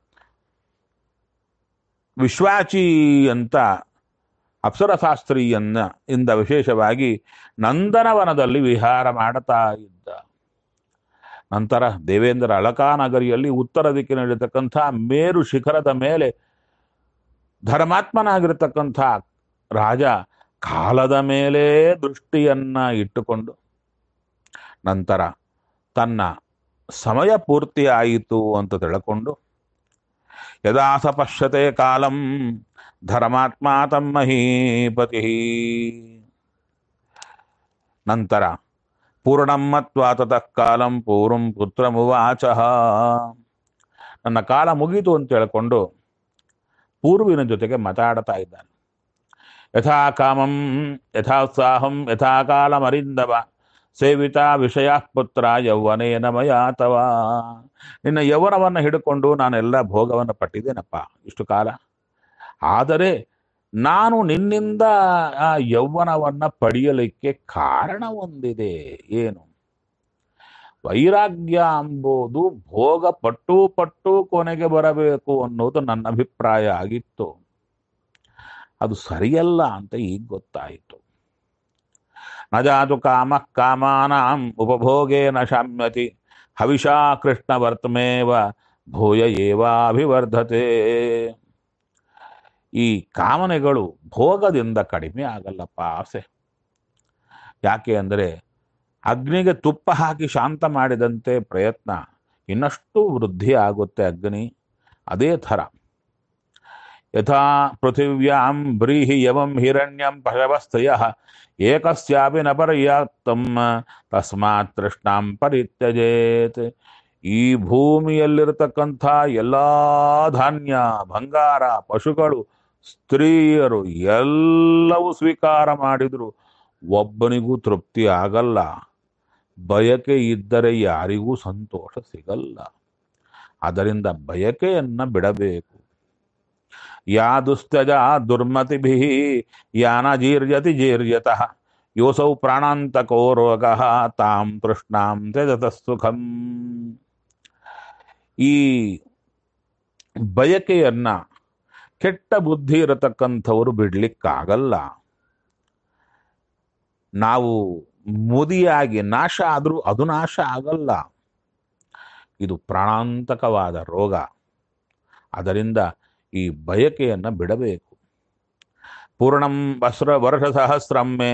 ವಿಶ್ವಾಚಿ ಅಂತ ಅಪ್ಸರಶಾಸ್ತ್ರಿಯನ್ನ ಇಂದ ವಿಶೇಷವಾಗಿ ನಂದನವನದಲ್ಲಿ ವಿಹಾರ ಮಾಡುತ್ತಾ ಇದ್ದ ನಂತರ ದೇವೇಂದ್ರ ಅಳಕಾನಗರಿಯಲ್ಲಿ ಉತ್ತರ ದಿಕ್ಕಿನಲ್ಲಿರ್ತಕ್ಕಂಥ ಮೇರು ಶಿಖರದ ಮೇಲೆ ಧರ್ಮಾತ್ಮನಾಗಿರತಕ್ಕಂಥ ರಾಜ ಕಾಲದ ಮೇಲೆ ದೃಷ್ಟಿಯನ್ನ ಇಟ್ಟುಕೊಂಡು ನಂತರ ತನ್ನ ಸಮಯ ಪೂರ್ತಿ ಆಯಿತು ಅಂತ ತಿಳ್ಕೊಂಡು ಯದಾ ಸ ಪಶ್ಯತೆ ಕಾಲಂ ಧರ್ಮಾತ್ಮ ತಮ್ಮಹೀಪತಿ ನಂತರ ಪೂರ್ಣಂ ಮತ್ವಾ ತತಃ ಕಾಲಂ ಪೂರ್ವಂ ಪುತ್ರಮುವಾಚ ನನ್ನ ಕಾಲ ಮುಗೀತು ಅಂತ ಹೇಳ್ಕೊಂಡು ಪೂರ್ವಿನ ಜೊತೆಗೆ ಮಾತಾಡ್ತಾ ಇದ್ದಾನೆ ಯಥಾ ಕಾಮಂ ಯಥಾತ್ಸಾಹಂ ಯಥಾ ಕಾಲಮರಿಂದವ ಸೇವಿತ ವಿಷಯ ಪುತ್ರ ಯೌವನೇನ ಮಯಾತವ ನಿನ್ನ ಯೌವನವನ್ನು ಹಿಡ್ಕೊಂಡು ನಾನೆಲ್ಲ ಭೋಗವನ್ನು ಪಟ್ಟಿದ್ದೇನಪ್ಪ ಇಷ್ಟು ಕಾಲ ಆದರೆ ನಾನು ನಿನ್ನಿಂದ ಆ ಯೌವನವನ್ನ ಪಡೆಯಲಿಕ್ಕೆ ಕಾರಣ ಒಂದಿದೆ ಏನು ವೈರಾಗ್ಯ ಎಂಬುದು ಭೋಗ ಪಟ್ಟು ಪಟ್ಟು ಕೊನೆಗೆ ಬರಬೇಕು ಅನ್ನೋದು ನನ್ನ ಅಭಿಪ್ರಾಯ ಆಗಿತ್ತು ಅದು ಸರಿಯಲ್ಲ ಅಂತ ಈಗ ಗೊತ್ತಾಯಿತು ನ ಜಾತು ಕಾಮ ಕಾಮಾನಾಂ ಉಪಭೋಗೇನ ಶಾಮ್ಯತಿ ಹವಿಷಾ ಕೃಷ್ಣ ವರ್ತಮೇವ ಭೂಯ ಏವಾಭಿವರ್ಧತೆ ಈ ಕಾಮನೆಗಳು ಭೋಗದಿಂದ ಕಡಿಮೆ ಆಗಲ್ಲಪ್ಪ ಆಸೆ ಯಾಕೆ ಅಂದರೆ ಅಗ್ನಿಗೆ ತುಪ್ಪ ಹಾಕಿ ಶಾಂತ ಮಾಡಿದಂತೆ ಪ್ರಯತ್ನ ಇನ್ನಷ್ಟು ವೃದ್ಧಿ ಆಗುತ್ತೆ ಅಗ್ನಿ ಅದೇ ಥರ ಯಥಾ ಪೃಥಿವ್ಯಾಂ ಬ್ರೀಹಿ ಯವಂ ಹಿರಣ್ಯಂ ಪಶವಸ್ತ್ರಿಯ ಏಕಸ್ಯಾಪಿ ನ ಪರ್ಯಾಪ್ತಂ ತಸ್ಮಾತ್ ತೃಷ್ಣಾಂ ಪರಿತ್ಯಜೇತ್ ಈ ಭೂಮಿಯಲ್ಲಿರತಕ್ಕಂಥ ಎಲ್ಲ ಧಾನ್ಯ ಬಂಗಾರ ಪಶುಗಳು ಸ್ತ್ರೀಯರು ಎಲ್ಲವೂ ಸ್ವೀಕಾರ ಮಾಡಿದ್ರು ಒಬ್ಬನಿಗೂ ತೃಪ್ತಿ ಆಗಲ್ಲ ಬಯಕೆ ಇದ್ದರೆ ಯಾರಿಗೂ ಸಂತೋಷ ಸಿಗಲ್ಲ ಅದರಿಂದ ಬಯಕೆಯನ್ನ ಬಿಡಬೇಕು ಯಾ ದುಸ್ತಜ ದುರ್ಮತಿಭಿ ಯಾನ ಜೀರ್ಯತಿ ಜೀರ್ಯತಃ ಯೋಸೌ ಪ್ರಾಣಾಂತಕೋ ರೋಗ ತಾಂ ತೃಷ್ಣಾಂ ತ್ಯಜತ ಸುಖಂ ಈ ಬಯಕೆಯನ್ನ ಕೆಟ್ಟ ಬುದ್ಧಿ ಇರತಕ್ಕಂಥವರು ಬಿಡ್ಲಿಕ್ಕಾಗಲ್ಲ ನಾವು ಮುದಿಯಾಗಿ ನಾಶ ಆದರೂ ಅದು ನಾಶ ಆಗಲ್ಲ ಇದು ಪ್ರಾಣಾಂತಕವಾದ ರೋಗ ಅದರಿಂದ ಈ ಬಯಕೆಯನ್ನು ಬಿಡಬೇಕು ಪೂರ್ಣಂ ವಸ್ರ ವರ್ಷ ಸಹಸ್ರಮ್ಮೆ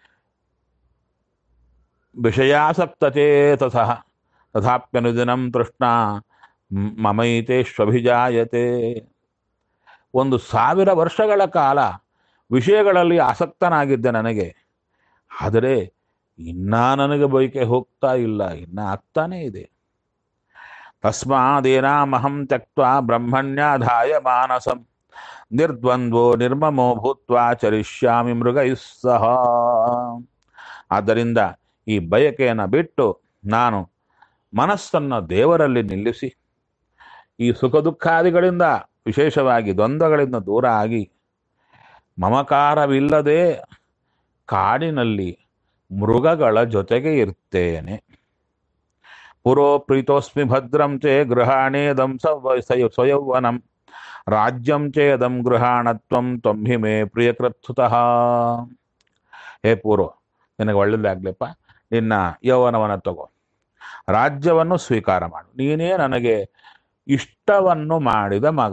ವಿಷಯಾಸಕ್ತಚೇತಸಃ ತಥಾಪ್ಯನುದಿನಂ ತೃಷ್ಣ ಮ್- ಮಮೈತೇಷ್ವಭಿಜಾಯತೆ ಒಂದು ಸಾವಿರ ವರ್ಷಗಳ ಕಾಲ ವಿಷಯಗಳಲ್ಲಿ ಆಸಕ್ತನಾಗಿದ್ದೆ ನನಗೆ ಆದರೆ ಇನ್ನೂ ನನಗೆ ಬಯಕೆ ಹೋಗ್ತಾ ಇಲ್ಲ ಇನ್ನ ಆಗ್ತಾನೇ ಇದೆ ತಸ್ಮಾದೇನಾಮಹಂ ತ್ಯಕ್ತ ಬ್ರಹ್ಮಣ್ಯಾಧಾಯ ಮಾನಸಂ ನಿರ್ದ್ವಂದ್ವೋ ನಿರ್ಮಮೋ ಭೂತ್ವಾ ಚರಿಷ್ಯಾಮಿ ಮೃಗೈಃ ಸಹ ಆದ್ದರಿಂದ ಈ ಬಯಕೆಯನ್ನು ಬಿಟ್ಟು ನಾನು ಮನಸ್ಸನ್ನು ದೇವರಲ್ಲಿ ನಿಲ್ಲಿಸಿ ಈ ಸುಖ ದುಃಖಾದಿಗಳಿಂದ ವಿಶೇಷವಾಗಿ ದ್ವಂದ್ವಗಳಿಂದ ದೂರ ಆಗಿ ಮಮಕಾರವಿಲ್ಲದೆ ಕಾಡಿನಲ್ಲಿ ಮೃಗಗಳ ಜೊತೆಗೆ ಇರ್ತೇನೆ ಪುರೋ ಪ್ರೀತೋಸ್ಮಿ ಭದ್ರಂ ಚೇ ಗೃಹಾಣೇದಂ ಸವ- ಸ್ವಯೌವನಂ ರಾಜ್ಯಂ ಚೇದಂ ಗೃಹಾಣತ್ವಂ ತ್ವಂಹಿ ಮೇ ಪ್ರಿಯಕೃತ್ಸುತಃ ಹೇ ಪೂರ್ವ ನಿನಗೆ ಒಳ್ಳೆಯದಾಗ್ಲಪ್ಪ ನಿನ್ನ ಯೌವನವನ್ನು ತಗೋ ರಾಜ್ಯವನ್ನು ಸ್ವೀಕಾರ ಮಾಡು ನೀನೇ ನನಗೆ ಇಷ್ಟವನ್ನು ಮಾಡಿದ ಮಗ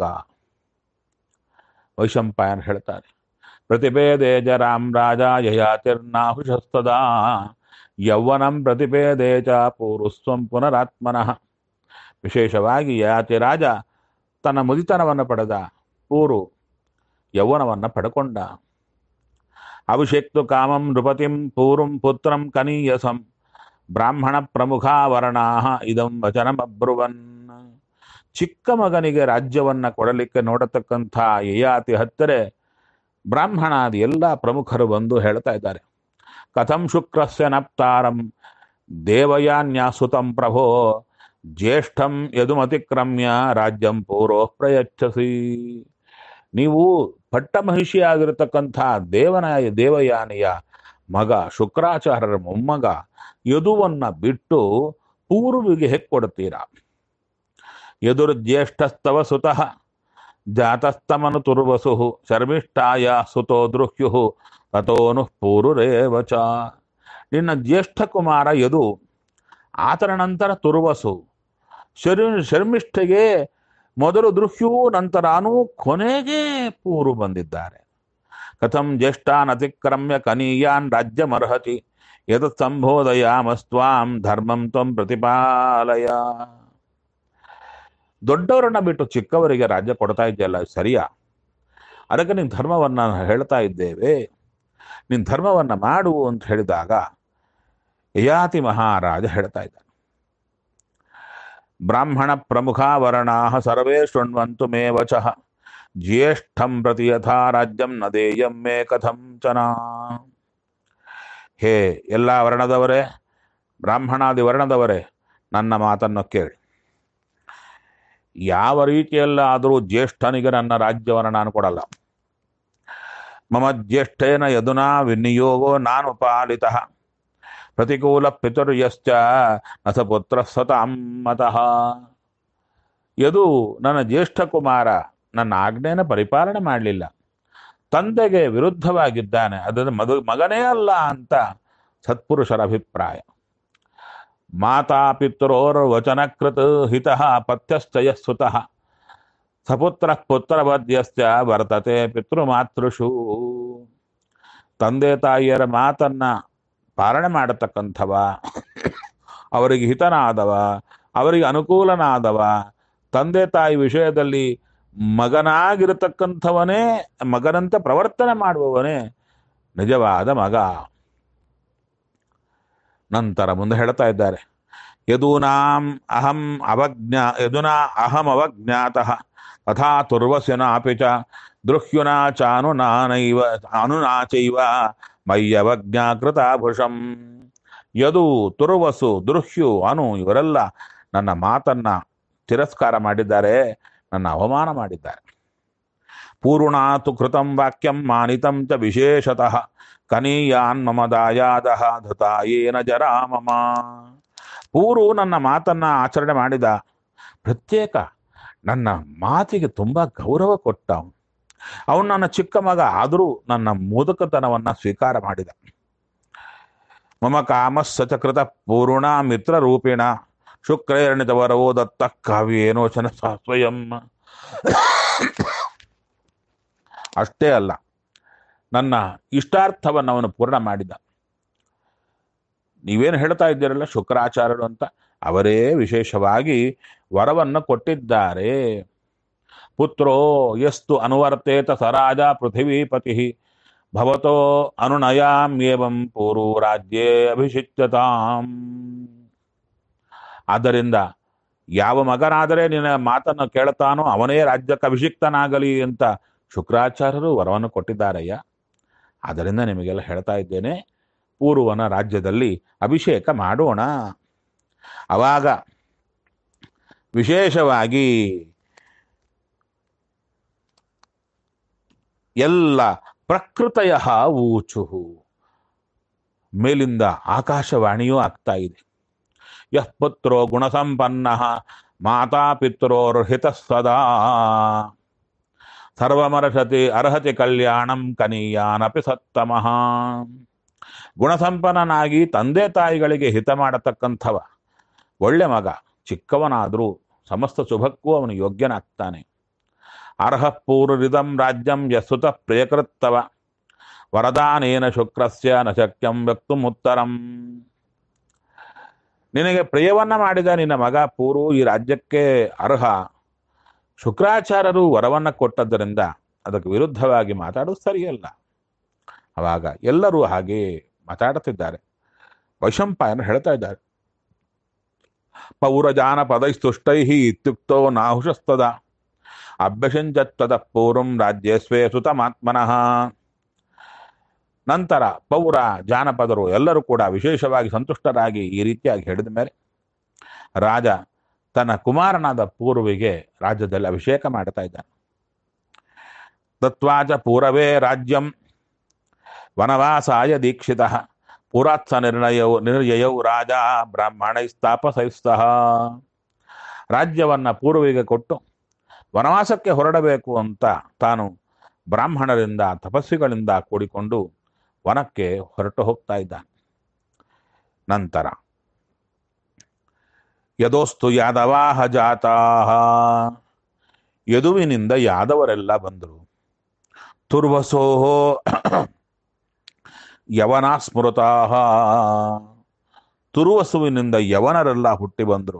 ವೈಶಂಪಾಯನ್ ಹೇಳ್ತಾರೆ ಪ್ರತಿಪೇದೆ ಜರಾಮ್ ರಾಜ ಯಯಾತಿರ್ನಾಹುಷಸ್ತದಾ ಯೌವನಂ ಪ್ರತಿಪೇದೆ ಚ ಪೂರುಸ್ವಂ ಪುನರಾತ್ಮನಃ ವಿಶೇಷವಾಗಿ ಯಯಾತಿ ರಾಜ ತನ್ನ ಮುದಿತನವನ್ನು ಪಡೆದ ಪೂರು ಯೌವನವನ್ನು ಪಡ್ಕೊಂಡ ಅಭಿಷೇಕ್ತು ಕಾಮಂ ನೃಪತಿಂ ಪೂರುಂ ಪುತ್ರಂ ಕನೀಯಸಂ ಬ್ರಾಹ್ಮಣ ಪ್ರಮುಖಾವರಣಾ ಇದಂ ವಚನಮಬ್ರುವನ್ ಚಿಕ್ಕ ಮಗನಿಗೆ ರಾಜ್ಯವನ್ನ ಕೊಡಲಿಕ್ಕೆ ನೋಡತಕ್ಕಂಥ ಯಯಾತಿ ಹತ್ತರೆ ಬ್ರಾಹ್ಮಣಾದಿ ಎಲ್ಲ ಪ್ರಮುಖರು ಬಂದು ಹೇಳ್ತಾ ಇದ್ದಾರೆ ಕಥಂ ಶುಕ್ರಸ್ಯ ನಪ್ತಾರಂ ದೇವಯಾನ್ಯಾಸುತಂ ಪ್ರಭೋ ಜ್ಯೇಷ್ಠಂ ಯದುಮತಿಕ್ರಮ್ಯ ರಾಜ್ಯಂ ಪೂರ್ವ ಪ್ರಯಚ್ಛಸಿ ನೀವು ಪಟ್ಟಮಹಿಷಿಯಾಗಿರತಕ್ಕಂಥ ದೇವನ ದೇವಯಾನಿಯ ಮಗ ಶುಕ್ರಾಚಾರ್ಯರ ಮೊಮ್ಮಗ ಯದುವನ್ನ ಬಿಟ್ಟು ಪೂರ್ವಿಗೆ ಹೇಗೆ ಕೊಡ್ತೀರಾ ಯದುರ್ಜ್ಯೇಷ್ಠಸ್ತವ ಸುತಃ ಜಾತಸ್ತಮನು ತುರ್ವಸು ಶರ್ಮಿಷ್ಠಾಯ ಸುತೋ ದೃಹ್ಯು ತಥೋನು ಪೂರುರೇವ ಚ ನಿನ್ನ ಜ್ಯೇಷ್ಠ ಕುಮಾರ ಯದು ಆತನ ನಂತರ ತುರ್ವಸು ಶರ್ ಶರ್ಮಿಷ್ಠೆಗೆ ಮೊದಲು ದೃಹ್ಯು ನಂತರ ಅನು ಕೊನೆಗೆ ಪೂರು ಬಂದಿದ್ದಾರೆ ಕಥಂ ಜ್ಯೇಷ್ಠಾನ್ ಅತಿಕ್ರಮ್ಯ ಕನೀಯಾನ್ ರಾಜ್ಯಮರ್ಹತಿ ಯತ್ ಸಂಬೋಧಯಾಮಸ್ತ್ವಾಂ ಧರ್ಮಂ ತ್ವಂ ಪ್ರತಿಪಾಲಯ ದೊಡ್ಡವರನ್ನ ಬಿಟ್ಟು ಚಿಕ್ಕವರಿಗೆ ರಾಜ್ಯ ಕೊಡ್ತಾ ಇದೆಯಲ್ಲ ಸರಿಯಾ ಅದಕ್ಕೆ ನೀನು ಧರ್ಮವನ್ನ ಹೇಳ್ತಾ ಇದ್ದೇವೆ ನೀನು ಧರ್ಮವನ್ನ ಮಾಡು ಅಂತ ಹೇಳಿದಾಗ ಯಯಾತಿ ಮಹಾರಾಜ ಹೇಳ್ತಾ ಇದ್ದಾನೆ ಬ್ರಾಹ್ಮಣ ಪ್ರಮುಖಾವರಣಾ ಸರ್ವೇ ಶೃಣ್ವಂತು ಮೇ ವಚಃ ಜ್ಯೇಷ್ಠಂ ಪ್ರತಿ ಯಥಾ ರಾಜ್ಯಂ ನ ದೇಯಂ ಮೇ ಕಥಂ ಚನ ಹೇ ಎಲ್ಲ ವರ್ಣದವರೇ ಬ್ರಾಹ್ಮಣಾದಿ ವರ್ಣದವರೇ ನನ್ನ ಮಾತನ್ನು ಕೇಳಿ ಯಾವ ರೀತಿಯಲ್ಲಾದರೂ ಜ್ಯೇಷ್ಠನಿಗೆ ನನ್ನ ರಾಜ್ಯವನ್ನು ನಾನು ಕೊಡಲ್ಲ ಮಮ ಜ್ಯೇಷ್ಠೇನ ಯದುನಾ ವಿನಿಯೋಗೋ ನಾನು ಪಾಲಿತ ಪ್ರತಿಕೂಲ ಪಿತುರ್ಯಶ್ಚ ನಸ ಪುತ್ರ ಸತಾಂ ಮತಃ ಯದು ನನ್ನ ಜ್ಯೇಷ್ಠ ಕುಮಾರ ನನ್ನ ಆಜ್ಞೆಯನ್ನು ಪರಿಪಾಲನೆ ಮಾಡಲಿಲ್ಲ ತಂದೆಗೆ ವಿರುದ್ಧವಾಗಿದ್ದಾನೆ ಅದನ್ನು ಮದು ಮಗನೇ ಅಲ್ಲ ಅಂತ ಸತ್ಪುರುಷರ ಅಭಿಪ್ರಾಯ ಮಾತಾ ಪಿತೃೋರ್ ವಚನಕೃತ ಹಿತಃ ಪಥ್ಯಶ್ಚಯ ಸುತಃ ಸಪುತ್ರ ಪುತ್ರವದ್ಯಶ್ಚ ವರ್ತತೆ ಪಿತೃಮಾತೃಷು ತಂದೆ ತಾಯಿಯರ ಮಾತನ್ನ ಪಾಲನೆ ಮಾಡತಕ್ಕಂಥವ ಅವರಿಗೆ ಹಿತನಾದವ ಅವರಿಗೆ ಅನುಕೂಲನಾದವ ತಂದೆ ತಾಯಿ ವಿಷಯದಲ್ಲಿ ಮಗನಾಗಿರತಕ್ಕಂಥವನೇ ಮಗನಂತೆ ಪ್ರವರ್ತನೆ ಮಾಡುವವನೇ ನಿಜವಾದ ಮಗ ನಂತರ ಮುಂದೆ ಹೇಳ್ತಾ ಇದ್ದಾರೆ ಯದೂನಾಂ ಅಹಂ ಅವಜ್ಞಾ ಯದುನಾ ಅಹಂ ಅವಜ್ಞಾತಃ ತಥಾ ತುರ್ವಸ್ಯನಾಪಿ ಚ ದೃಹ್ಯುನಾ ಚಾನುನಾನೈವ ಅನುನಾಚೈವ ಮಯ್ಯವಜ್ಞಾಕೃತಾಭುಷಂ ಯದು ತುರ್ವಸು ದೃಹ್ಯು ಅನು ಇವರೆಲ್ಲ ನನ್ನ ಮಾತನ್ನ ತಿರಸ್ಕಾರ ಮಾಡಿದ್ದಾರೆ ನನ್ನ ಅವಮಾನ ಮಾಡಿದ್ದಾರೆ ಪೂರ್ಣಾತು ಕೃತಂ ವಾಕ್ಯಂ ಮಾನಿತಂ ಚ ವಿಶೇಷತಃ ಕನೀಯಾನ್ ಮಮ ದಾಯಾದ ಧೃತಾಯೇನ ಜರಾಮಮ ಪೂರು ನನ್ನ ಮಾತನ್ನ ಆಚರಣೆ ಮಾಡಿದ ಪ್ರತ್ಯೇಕ ನನ್ನ ಮಾತಿಗೆ ತುಂಬ ಗೌರವ ಕೊಟ್ಟ ಅವನು ಅವನು ನನ್ನ ಚಿಕ್ಕ ಮಗ ಆದರೂ ನನ್ನ ಮೋದಕತನವನ್ನ ಸ್ವೀಕಾರ ಮಾಡಿದ ಮಮ ಕಾಮಸ್ಸ ಚ ಕೃತ ಪೂರ್ಣ ಮಿತ್ರ ರೂಪೇಣ ಶುಕ್ರೇರ್ಣಿತವರವೋ ದತ್ತ ಕಾವ್ಯೇನೋಚನ ಸ ಸ್ವಯಂ ಅಷ್ಟೇ ಅಲ್ಲ ನನ್ನ ಇಷ್ಟಾರ್ಥವನ್ನು ಅವನು ಪೂರ್ಣ ಮಾಡಿದ ನೀವೇನು ಹೇಳ್ತಾ ಇದ್ದೀರಲ್ಲ ಶುಕ್ರಾಚಾರ್ಯರು ಅಂತ ಅವರೇ ವಿಶೇಷವಾಗಿ ವರವನ್ನು ಕೊಟ್ಟಿದ್ದಾರೆ ಪುತ್ರೋ ಯಸ್ತು ಅನುವರ್ತೇತ ಸರಾಜ ಪೃಥಿವೀಪತಿ ಭವತೋ ಅನುನಯಾಮ್ಯೇವಂ ಪೂರ್ವ ರಾಜ್ಯೇ ಅಭಿಷಿಚ್ಯತಾಂ ಆದ್ದರಿಂದ ಯಾವ ಮಗನಾದರೆ ನಿನ್ನ ಮಾತನ್ನು ಕೇಳ್ತಾನೋ ಅವನೇ ರಾಜ್ಯಕ್ಕೆ ಅಭಿಷಿಕ್ತನಾಗಲಿ ಅಂತ ಶುಕ್ರಾಚಾರ್ಯರು ವರವನ್ನು ಕೊಟ್ಟಿದ್ದಾರಯ್ಯ ಆದ್ದರಿಂದ ನಿಮಗೆಲ್ಲ ಹೇಳ್ತಾ ಇದ್ದೇನೆ ಪೂರ್ವನ ರಾಜ್ಯದಲ್ಲಿ ಅಭಿಷೇಕ ಮಾಡೋಣ ಅವಾಗ ವಿಶೇಷವಾಗಿ ಎಲ್ಲ ಪ್ರಕೃತಯ ಊಚು ಮೇಲಿಂದ ಆಕಾಶವಾಣಿಯೂ ಆಗ್ತಾ ಇದೆ ಯಃ ಪುತ್ರೋ ಗುಣಸಂಪನ್ನ ಮಾತಾ ಪಿತ್ರೋರ್ಹಿತ ಸದಾ ಸರ್ವಮರ್ಹತಿ ಅರ್ಹತಿ ಕಲ್ಯಾಣಂ ಕನೀಯಾನಪಿ ಸತ್ತಮಃ ಗುಣಸಂಪನ್ನನಾಗಿ ತಂದೆ ತಾಯಿಗಳಿಗೆ ಹಿತ ಮಾಡತಕ್ಕಂಥವ ಒಳ್ಳೆ ಮಗ ಚಿಕ್ಕವನಾದರೂ ಸಮಸ್ತ ಶುಭಕ್ಕೂ ಅವನು ಯೋಗ್ಯನಾಗ್ತಾನೆ ಅರ್ಹ ಪೂರ್ವರಿದಂ ರಾಜ್ಯಂ ಯಸ್ಸುತ ಪ್ರಿಯಕೃತ್ತವ ವರದಾನೇನ ಶುಕ್ರಸ್ಯ ನ ಶಕ್ಯಂ ವ್ಯಕ್ತುಮುತ್ತರಂ ನಿನಗೆ ಪ್ರಿಯವನ್ನ ಮಾಡಿದ ನಿನ್ನ ಮಗ ಪೂರು ಈ ರಾಜ್ಯಕ್ಕೆ ಅರ್ಹ ಶುಕ್ರಾಚಾರ್ಯರು ವರವನ್ನ ಕೊಟ್ಟದ್ದರಿಂದ ಅದಕ್ಕೆ ವಿರುದ್ಧವಾಗಿ ಮಾತಾಡೋದು ಸರಿಯಲ್ಲ ಅವಾಗ ಎಲ್ಲರೂ ಹಾಗೆ ಮಾತಾಡುತ್ತಿದ್ದಾರೆ ವೈಶಂಪಾಯನ ಹೇಳ್ತಾ ಇದ್ದಾರೆ ಪೌರಜಾನ ಪದೈಸ್ತುಷ್ಟೈ ಇತ್ಯುಕ್ತೋ ನಾಹುಷಸ್ತದ ಅಭ್ಯಸಂಚತ್ತದ ಪೂರ್ವಂ ರಾಜ್ಯ ಸ್ವೇ ಸುತಮಾತ್ಮನಃ ನಂತರ ಪೌರ ಜಾನಪದರು ಎಲ್ಲರೂ ಕೂಡ ವಿಶೇಷವಾಗಿ ಸಂತುಷ್ಟರಾಗಿ ಈ ರೀತಿಯಾಗಿ ಹೇಳಿದ ಮೇಲೆ ರಾಜ ತನ್ನ ಕುಮಾರನಾದ ಪೂರ್ವಿಗೆ ರಾಜ್ಯದಲ್ಲಿ ಅಭಿಷೇಕ ಮಾಡ್ತಾ ಇದ್ದಾನೆ ತತ್ವಾಚ ಪೂರವೇ ರಾಜ್ಯಂ ವನವಾಸಾಯ ದೀಕ್ಷಿತ ಪುರಾತ್ಸ ನಿರ್ಣಯವು ನಿರ್ಯಯವು ರಾಜ ಬ್ರಾಹ್ಮಣೈಸ್ತಾಪಸೈಸ್ತಃ ರಾಜ್ಯವನ್ನ ಪೂರ್ವಿಗೆ ಕೊಟ್ಟು ವನವಾಸಕ್ಕೆ ಹೊರಡಬೇಕು ಅಂತ ತಾನು ಬ್ರಾಹ್ಮಣರಿಂದ ತಪಸ್ವಿಗಳಿಂದ ಕೂಡಿಕೊಂಡು ವನಕ್ಕೆ ಹೊರಟು ಹೋಗ್ತಾ ಇದ್ದಾನೆ ನಂತರ ಯದೋಸ್ತು ಯಾದವಾಹ ಜಾತಾಹ ಯದುವಿನಿಂದ ಯಾದವರೆಲ್ಲ ಬಂದರು ತುರ್ವಸೋಹೋ ಯವನ ಸ್ಮೃತಾಹ ತುರುವಸುವಿನಿಂದ ಯವನರೆಲ್ಲ ಹುಟ್ಟಿ ಬಂದರು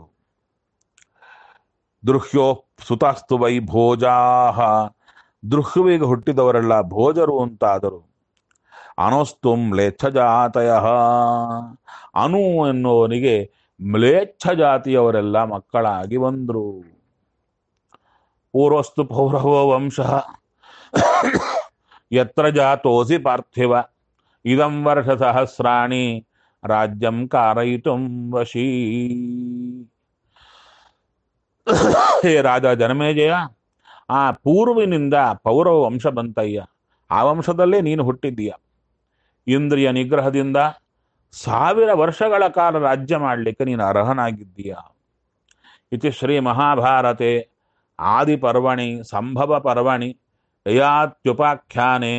ದೃಹ್ಯೋ ಸುತಾಸ್ತು ವೈ ಭೋಜಾಹ ದೃಹ್ಯುವಿಗೆ ಹುಟ್ಟಿದವರೆಲ್ಲ ಭೋಜರು ಅಂತಾದರು ಅನೋಸ್ತು ಮ್ಲೇಚ್ಛ ಜಾತಯ ಅನು ಎನ್ನುವನಿಗೆ ಮ್ಲೇಚ್ಛ ಜಾತಿಯವರೆಲ್ಲ ಮಕ್ಕಳಾಗಿ ಬಂದರು ಪೂರ್ವಸ್ತು ಪೌರವ ವಂಶ ಯತ್ರ ಜಾತೋಸಿ ಪಾರ್ಥಿವ ಇದಂ ವರ್ಷ ಸಹಸ್ರಾಣಿ ರಾಜ್ಯಂ ಕಾರಯಿತುಂ ವಶೀ ಹೇ ರಾಜ ಜನಮೇಜಯ ಆ ಪೂರ್ವಿನಿಂದ ಪೌರವ ವಂಶ ಬಂತಯ್ಯ ಆ ವಂಶದಲ್ಲೇ ನೀನು ಹುಟ್ಟಿದ್ದೀಯ ಇಂದ್ರಿಯ ನಿಗ್ರಹದಿಂದ ಸಾವಿರ ವರ್ಷಗಳ ಕಾಲ ರಾಜ್ಯ ಮಾಡಲಿಕ್ಕೆ ನೀನು ಅರ್ಹನಾಗಿದ್ದೀಯ ಇತಿ ಶ್ರೀ ಮಹಾಭಾರತೆ ಆದಿಪರ್ವಣಿ ಸಂಭವ ಪರ್ವಣಿ ಯಯಾತ್ಯುಪಾಖ್ಯಾನೆ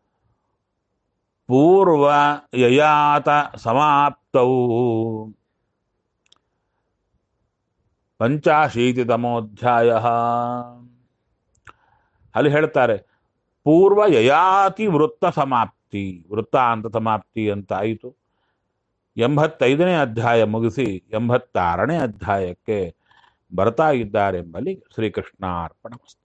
ಪೂರ್ವ ಯಯಾತ ಸಮಾಪ್ತವು ಪಂಚಾಶೀತಿತಮೋಧ್ಯಾಯ ಅಲ್ಲಿ ಹೇಳ್ತಾರೆ ಪೂರ್ವ ಯಯಾತಿ ವೃತ್ತ ಸಮಾಪ್ತಿ ವೃತ್ತಾಂತ ಸಮಾಪ್ತಿ ಅಂತ ಆಯಿತು ಎಂಬತ್ತೈದನೇ ಅಧ್ಯಾಯ ಮುಗಿಸಿ ಎಂಬತ್ತಾರನೇ ಅಧ್ಯಾಯಕ್ಕೆ ಬರ್ತಾ ಇದ್ದಾರೆಂಬಲ್ಲಿ ಶ್ರೀಕೃಷ್ಣಾರ್ಪಣ